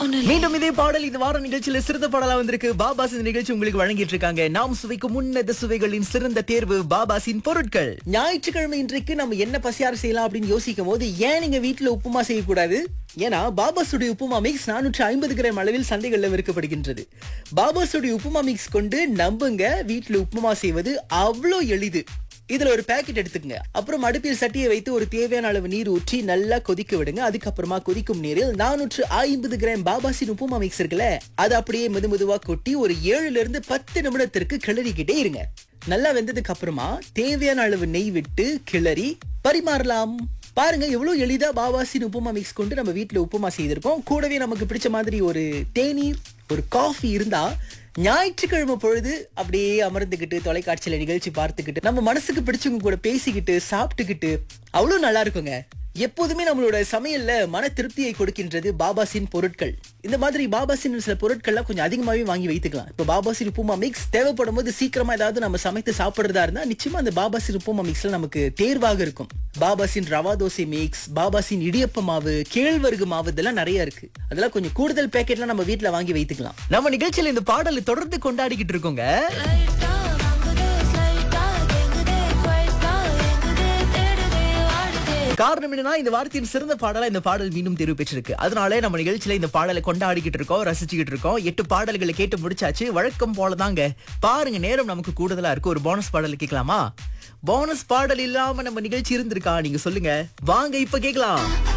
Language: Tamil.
மீண்டும் இதே பாடல் இந்த வார நிகழ்ச்சியில சிறந்த பாடலா வந்திருக்கு பாபாஸ் இந்த நிகழ்ச்சி உங்களுக்கு வழங்கிட்டு இருக்காங்க நாம் சுவைக்கும் உன்னத சுவைகளின் சிறந்த தேர்வு பாபாசின் பொருட்கள் ஞாயிற்றுக்கிழமை இன்றைக்கு நம்ம என்ன பசியார் செய்யலாம் அப்படின்னு யோசிக்கும் போது ஏன் நீங்க வீட்டுல உப்புமா செய்யக்கூடாது ஏன்னா பாபாசுடைய உப்புமா மிக்ஸ் நானூற்று ஐம்பது கிராம் அளவில் சந்தைகளில் விற்கப்படுகின்றது பாபாசுடைய உப்புமா மிக்ஸ் கொண்டு நம்புங்க வீட்டுல உப்புமா செய்வது அவ்வளோ எளிது இதுல ஒரு பேக்கெட் எடுத்துக்கங்க அப்புறம் அடுப்பில் சட்டியை வைத்து ஒரு தேவையான அளவு நீர் ஊற்றி நல்லா கொதிக்க விடுங்க அதுக்கப்புறமா கொதிக்கும் நீரில் நானூற்று ஐம்பது கிராம் பாபாசின் உப்புமா மிக்ஸ் இருக்குல்ல அது அப்படியே மெது மெதுவா கொட்டி ஒரு ஏழுல இருந்து பத்து நிமிடத்திற்கு கிளறிக்கிட்டே இருங்க நல்லா வெந்ததுக்கு அப்புறமா தேவையான அளவு நெய் விட்டு கிளறி பரிமாறலாம் பாருங்க எவ்வளவு எளிதா பாபாசின் உப்புமா மிக்ஸ் கொண்டு நம்ம வீட்ல உப்புமா செய்திருக்கோம் கூடவே நமக்கு பிடிச்ச மாதிரி ஒரு தேநீர் ஒரு காஃபி இருந்தா ஞாயிற்றுக்கிழமை பொழுது அப்படியே அமர்ந்துகிட்டு தொலைக்காட்சியில நிகழ்ச்சி பார்த்துக்கிட்டு நம்ம மனசுக்கு பிடிச்சவங்க கூட பேசிக்கிட்டு சாப்பிட்டுக்கிட்டு அவ்வளவு நல்லா இருக்குங்க எப்போதுமே நம்மளோட சமையல்ல மன திருப்தியை கொடுக்கின்றது பாபாசின் பொருட்கள் இந்த மாதிரி பாபாசின் சில பொருட்கள்லாம் கொஞ்சம் அதிகமாகவே வாங்கி வைத்துக்கலாம் இப்போ பாபாசின் உப்புமா மிக்ஸ் தேவைப்படும் போது சீக்கிரமா ஏதாவது நம்ம சமைத்து சாப்பிடுறதா இருந்தா நிச்சயமா அந்த பாபாசின் உப்புமா மிக்ஸ்ல நமக்கு தேர்வாக இருக்கும் பாபாசின் ரவா தோசை மிக்ஸ் பாபாசின் இடியப்ப மாவு கேழ்வரகு மாவு இதெல்லாம் நிறைய இருக்கு அதெல்லாம் கொஞ்சம் கூடுதல் பேக்கெட்லாம் நம்ம வீட்ல வாங்கி வைத்துக்கலாம் நம்ம நிகழ்ச்சியில இந்த பாடலை தொடர்ந்து கொண்டாடிக்கிட்டு இருக்கோங்க லைட்டா வாங்குதே ஸ்லைட்டா கேங்குதே குவைட்டா எங்குதே தேடுதே வாடுதே காரணம் என்னன்னா இந்த வாரத்தின் சிறந்த பாடலா இந்த பாடல் மீண்டும் தேர்வு பெற்றிருக்கு அதனால நம்ம நிகழ்ச்சியில இந்த பாடலை கொண்டாடிக்கிட்டு இருக்கோம் ரசிச்சுக்கிட்டு இருக்கோம் எட்டு பாடல்களை கேட்டு முடிச்சாச்சு வழக்கம் போலதாங்க பாருங்க நேரம் நமக்கு கூடுதலா இருக்கு ஒரு போனஸ் பாடல் கேட்கலாமா போனஸ் பாடல் இல்லாம நம்ம நிகழ்ச்சி இருந்திருக்கா நீங்க சொல்லுங்க வாங்க இப்ப கேட்கலாம்